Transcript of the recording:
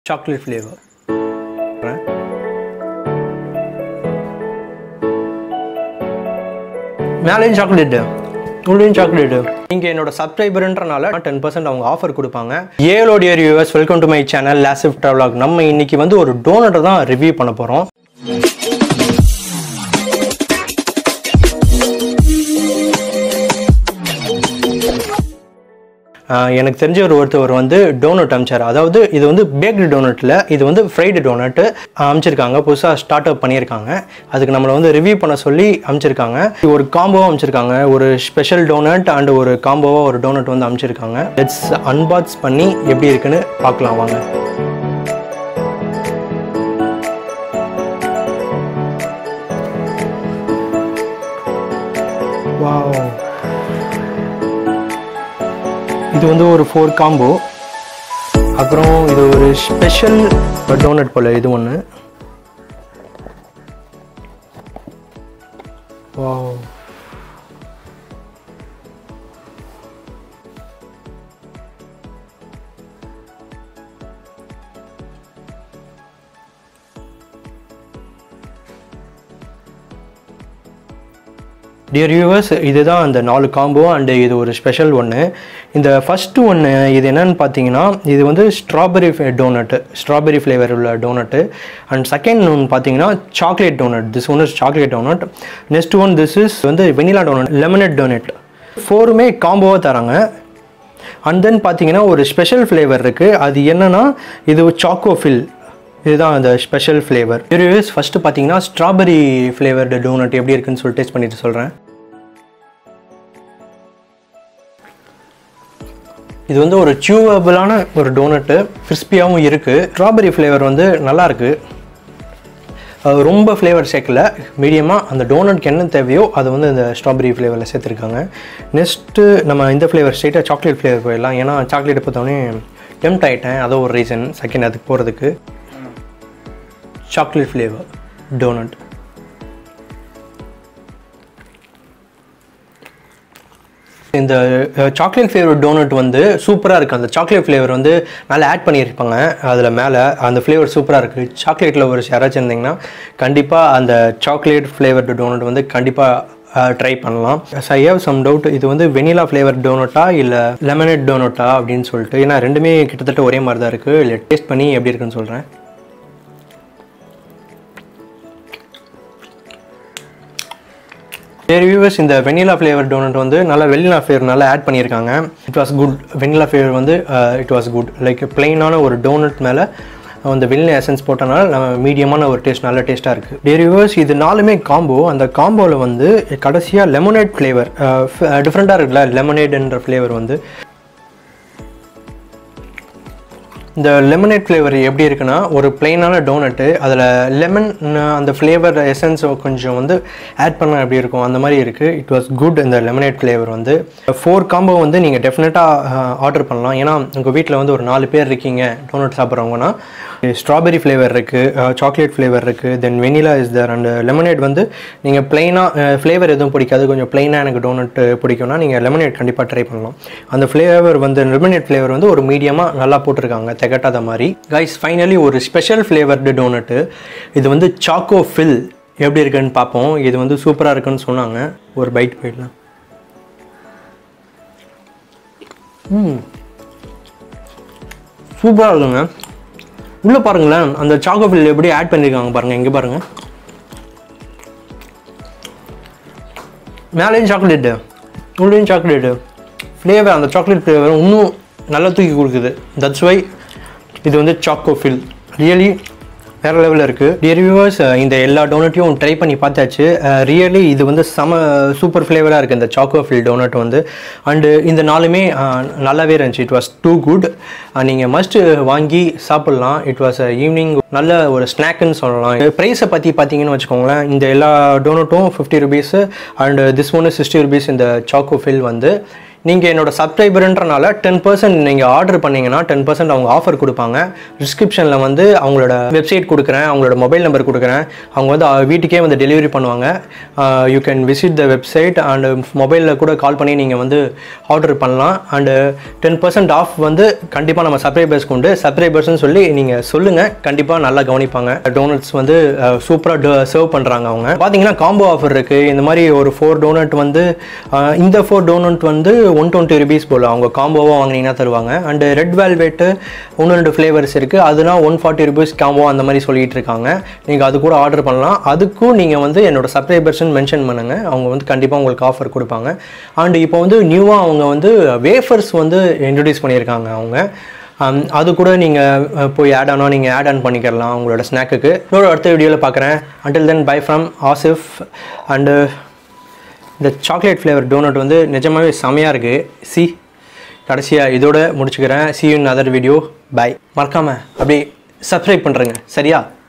chocolate flavour மேலேயும் chocolate உள்ளேயும் chocolate நீங்கள் என்னோட சப்ஸ்கிரைபர்ன்றனால டென் பர்சன்ட் அவங்க ஆஃபர் கொடுப்பாங்க ஏலோ டியர் யூஎஸ் வெல்கம் டு மை சேனல் லாசிவ் ட்ராவலாக் நம்ம இன்னைக்கு வந்து ஒரு டோனட்டை தான் ரிவ்யூ பண்ண போகிறோம் ஆஹ் எனக்கு தெரிஞ்ச ஒரு ஒருத்தவர் வந்து டோனட் அமிச்சார் அதாவது இது வந்து பேக்டு டோனட்டில் இது வந்து ஃப்ரைடு டோனட்டு அமைச்சிருக்காங்க புதுசாக ஸ்டார்ட் அப் பண்ணியிருக்காங்க அதுக்கு நம்மளை வந்து ரிவ்யூ பண்ண சொல்லி அமைச்சிருக்காங்க ஒரு காம்போவாக அமைச்சிருக்காங்க ஒரு ஸ்பெஷல் டோனட் அண்ட் ஒரு காம்போவாக ஒரு டோனட் வந்து அமைச்சிருக்காங்க லெட்ஸ் அன்பாக்ஸ் பண்ணி எப்படி இருக்குன்னு பார்க்கலாம் வாங்க வாவ் இது வந்து ஒரு ஃபோர் காம்போ அப்புறம் இது ஒரு ஸ்பெஷல் டோனட் போல் இது ஒன்று வாவ் டியர் வியூவர்ஸ் இதுதான் அந்த நாலு காம்போ அண்டு இது ஒரு ஸ்பெஷல் ஒன்று இந்த ஃபஸ்ட்டு ஒன்று இது என்னன்னு பார்த்தீங்கன்னா இது வந்து ஸ்ட்ராபெரி டோனட்டு ஸ்ட்ராபெரி ஃப்ளேவர் உள்ள டோனட்டு அண்ட் செகண்ட் ஒன்று பார்த்தீங்கன்னா chocolate doughnut this one is chocolate doughnut next one this is வந்து வெனிலா டோனட் லெமனட் டோனட் ஃபோருமே காம்போவாக தராங்க அண்ட் தென் பார்த்தீங்கன்னா ஒரு ஸ்பெஷல் ஃப்ளேவர் இருக்குது அது என்னன்னா இது சாக்கோ ஃபில் இதுதான் அந்த ஸ்பெஷல் ஃப்ளேவர் ரிவ்யூஸ் ஃபஸ்ட்டு பார்த்தீங்கன்னா ஸ்ட்ராபெரி ஃப்ளேவர்டு டோனட் எப்படி இருக்குன்னு சொல்லி டேஸ்ட் பண்ணிட்டு சொல்கிறேன் இது வந்து ஒரு சியூவபிளான ஒரு டோனட்டு கிறிஸ்பியாகவும் இருக்குது ஸ்ட்ராபெரி ஃப்ளேவர் வந்து நல்லா இருக்கு அது ரொம்ப ஃப்ளேவர் சேர்க்கல மீடியமாக அந்த டோனட்க்கு என்ன தேவையோ அதை வந்து இந்த ஸ்ட்ராபெரி ஃப்ளேவரில் சேர்த்துருக்காங்க நெக்ஸ்ட்டு நம்ம இந்த ஃப்ளேவர் ஸ்ட்ரெயிட்டாக சாக்லேட் ஃப்ளேவர் போயிடலாம் ஏன்னா சாக்லேட் பார்த்தோன்னே டெம்ட் ஆகிட்டேன் அதோ ஒரு ரீசன் செகண்ட் அதுக்கு போகிறதுக்கு சாக்லேட் ஃப்ளேவர் டோனட் இந்த சாக்லேட் ஃப்ளேவர் டோனட் வந்து சூப்பராக இருக்குது அந்த சாக்லேட் ஃப்ளேவர் வந்து நல்லா ஆட் பண்ணியிருப்பாங்க அதில் மேலே அந்த ஃப்ளேவர் சூப்பராக இருக்குது சாக்லேட்டில் ஒரு யாராச்சும் இருந்தீங்கன்னா கண்டிப்பாக அந்த சாக்லேட் ஃப்ளேவர்டு டோனட் வந்து கண்டிப்பாக ட்ரை பண்ணலாம் ஐ ஹேவ் சம் டவுட் இது வந்து வெனிலா ஃப்ளேவர் டோனட்டா இல்லை லெமனேட் டோனட்டா அப்படின்னு சொல்லிட்டு ஏன்னா ரெண்டுமே கிட்டத்தட்ட ஒரே மாதிரி தான் இருக்குது இல்லை டேஸ்ட் பண்ணி எப்படி இருக்குன்னு சொல்கிறேன் சரி வியூவர்ஸ் இந்த வெனிலா ஃப்ளேவர் டோனட் வந்து நல்லா வெனிலா ஃப்ளேவர் நல்லா ஆட் பண்ணியிருக்காங்க it was good vanilla flavour வந்து இட் வாஸ் குட் லைக் பிளெயினான ஒரு டோனட் மேலே அந்த வெனிலா எசன்ஸ் போட்டனால நம்ம மீடியமான ஒரு டேஸ்ட் நல்ல டேஸ்ட்டாக இருக்குது டேரி வியூவர்ஸ் இது நாலுமே காம்போ அந்த காம்போவில் வந்து கடைசியாக லெமனேட் ஃப்ளேவர் டிஃப்ரெண்ட்டாக இருக்குல்ல லெமனேடுன்ற ஃப்ளேவர் வந்து இந்த லெமனேட் ஃப்ளேவர் எப்படி இருக்குன்னா ஒரு பிளெயினான டோனட்டு அதில் லெமன் அந்த ஃப்ளேவர் எசன்ஸ் கொஞ்சம் வந்து ஆட் பண்ணால் எப்படி இருக்கும் அந்த மாதிரி இருக்குது இட் வாஸ் குட் இந்த லெமனேட் ஃப்ளேவர் வந்து ஃபோர் காம்போ வந்து நீங்கள் டெஃபினட்டாக ஆர்டர் பண்ணலாம் ஏன்னா உங்கள் வீட்டில் வந்து ஒரு நாலு பேர் இருக்கீங்க டோனட் சாப்பிட்றவங்கன்னா ஸ்ட்ராபெரி ஃப்ளேவர் இருக்குது சாக்லேட் ஃப்ளேவர் இருக்குது then vanilla is there and lemonade வந்து நீங்கள் பிளெயினாக ஃப்ளேவர் எதுவும் பிடிக்காது கொஞ்சம் பிளெயினாக எனக்கு டோனட் பிடிக்கும்னா நீங்கள் லெமனேட் கண்டிப்பாக ட்ரை பண்ணலாம் அந்த ஃப்ளேவர் வந்து லெமனேட் ஃப்ளேவர் வந்து ஒரு மீடியமாக நல்லா போட்டிருக்காங்க திகட்டாத மாதிரி கைஸ் ஃபைனலி ஒரு ஸ்பெஷல் ஃப்ளேவர்டு டோனட்டு இது வந்து சாக்கோ ஃபில் எப்படி இருக்குன்னு பார்ப்போம் இது வந்து சூப்பராக இருக்குன்னு சொன்னாங்க ஒரு பைட் போயிடலாம் ம் சூப்பராக இருக்குங்க உள்ளே பாருங்களேன் அந்த சாக்கோ ஃபில் எப்படி ஆட் பண்ணியிருக்காங்க பாருங்கள் இங்கே பாருங்கள் மேலேயும் சாக்லேட்டு உள்ளேயும் சாக்லேட்டு ஃப்ளேவர் அந்த சாக்லேட் ஃப்ளேவர் இன்னும் நல்லா தூக்கி கொடுக்குது தட்ஸ் வை இது வந்து சாக்கோ ஃபில் ரியலி வேறு லெவலில் இருக்குது டியர் வியூவர்ஸ் இந்த எல்லா டோனட்டையும் ட்ரை பண்ணி பார்த்தாச்சு ரியலி இது வந்து செம சூப்பர் ஃப்ளேவராக இருக்குது இந்த சாக்கோ ஃபில் டோனட் வந்து அண்டு இந்த நாளுமே அஹ், நல்லாவே இருந்துச்சு இட் வாஸ் டூ குட் நீங்கள் மஸ்ட் வாங்கி சாப்பிட்லாம் இட் வாஸ் ஈவினிங் நல்ல ஒரு ஸ்நாக்குன்னு சொல்லலாம் ப்ரைஸை பற்றி பார்த்தீங்கன்னு வச்சுக்கோங்களேன் இந்த எல்லா டோனட்டும் ஃபிஃப்டி ருபீஸு அண்டு திஸ் ஒன்று சிக்ஸ்டி ருபீஸ் இந்த சாக்கோ ஃபில் வந்து நீங்கள் என்னோட சப்ஸ்கிரைபர்ன்றனால டென் பர்சன்ட் நீங்கள் ஆர்டர் பண்ணீங்கன்னா டென் பர்சன்ட் அவங்க ஆஃபர் கொடுப்பாங்க டிஸ்கிரிப்ஷனில் வந்து அவங்களோட வெப்சைட் கொடுக்குறேன் அவங்களோட மொபைல் நம்பர் கொடுக்குறேன் அவங்க வந்து அஹ், வீட்டுக்கே வந்து டெலிவரி பண்ணுவாங்க you can visit the website and மொபைலில் கூட கால் பண்ணி நீங்கள் வந்து ஆர்டர் பண்ணலாம் அண்டு டென் பர்சன்ட் ஆஃப் வந்து கண்டிப்பாக நம்ம சப்ஸ்கிரைபர்ஸ்க்கு உண்டு சப்ஸ்கிரைபர்ஸ்னு சொல்லி நீங்கள் சொல்லுங்கள் கண்டிப்பாக நல்லா கவனிப்பாங்க டோனட்ஸ் வந்து சூப்பராக சர்வ் பண்ணுறாங்க அவங்க பார்த்தீங்கன்னா காம்போ ஆஃபர் இருக்குது இந்த மாதிரி ஒரு ஃபோர் டோனட் வந்து அஹ், இந்த ஃபோர் டோனட் வந்து ஒன் டுவெண்ட்டி ருபீஸ் போல் அவங்க காம்போவாக வாங்கினீங்கன்னா தருவாங்க அண்டு ரெட் வெல்வெட்டு ஒன்று ரெண்டு ஃப்ளேவர்ஸ் இருக்குது அதுனா ஒன் ஃபார்ட்டி ருபீஸ் காம்போ அந்த மாதிரி சொல்லிட்டு இருக்காங்க நீங்கள் அது கூட ஆர்டர் பண்ணலாம் அதுக்கும் நீங்கள் வந்து என்னோட சப்ஸ்கிரைபர்ஸ்னு மென்ஷன் பண்ணுங்கள் அவங்க வந்து கண்டிப்பாக உங்களுக்கு ஆஃபர் கொடுப்பாங்க அண்ட் இப்போ வந்து நியூவாக அவங்க வந்து வேஃபர்ஸ் வந்து இன்ட்ரடியூஸ் பண்ணியிருக்காங்க அவங்க Um, அது கூட நீங்கள் போய் ஆட் ஆனால் நீங்கள் ஆட் ஆன் பண்ணிக்கலாம் உங்களோட ஸ்நாக்குக்கு இன்னொரு அடுத்த வீடியோவில் பார்க்குறேன் until then bye from Asif and இந்த சாக்லேட் ஃப்ளேவர் டோனட் வந்து நிஜமாவே செமையாக இருக்குது சி கடைசியாக இதோட முடிச்சுக்கிறேன் see you in other video bye மறக்காமல் அப்படியே சப்ஸ்கிரைப் பண்ணுறேங்க சரியா